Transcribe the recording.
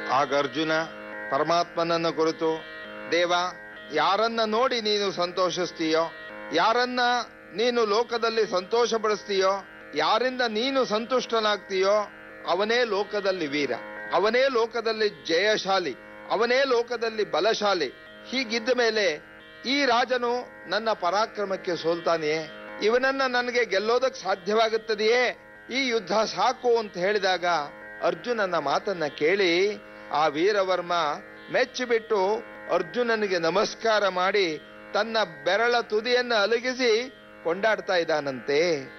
ಆಗ ಅರ್ಜುನ ಪರಮಾತ್ಮನನ್ನ ಕುರಿತು ದೇವ ಯಾರನ್ನ ನೋಡಿ ನೀನು ಸಂತೋಷಿಸ್ತೀಯೋ ಯಾರನ್ನ ನೀನು ಲೋಕದಲ್ಲಿ ಸಂತೋಷ ಪಡಿಸ್ತೀಯೋ ಯಾರಿಂದ ನೀನು ಸಂತುಷ್ಟನಾಗ್ತೀಯೋ ಅವನೇ ಲೋಕದಲ್ಲಿ ವೀರ ಅವನೇ ಲೋಕದಲ್ಲಿ ಜಯಶಾಲಿ ಅವನೇ ಲೋಕದಲ್ಲಿ ಬಲಶಾಲಿ ಹೀಗಿದ್ದ ಮೇಲೆ ಈ ರಾಜನು ನನ್ನ ಪರಾಕ್ರಮಕ್ಕೆ ಸೋಲ್ತಾನೆಯೇ ಇವನನ್ನ ನನಗೆ ಗೆಲ್ಲೋದಕ್ ಸಾಧ್ಯವಾಗುತ್ತದೆಯೇ ಈ ಯುದ್ಧ ಸಾಕು ಅಂತ ಹೇಳಿದಾಗ ಅರ್ಜುನನ ಮಾತನ್ನ ಕೇಳಿ ಆ ವೀರವರ್ಮ ಮೆಚ್ಚಿಬಿಟ್ಟು ಅರ್ಜುನನಿಗೆ ನಮಸ್ಕಾರ ಮಾಡಿ ತನ್ನ ಬೆರಳ ತುದಿಯನ್ನ ಅಲಗಿಸಿ ಕೊಂಡಾಡ್ತಾ ಇದ್ದಾನಂತೆ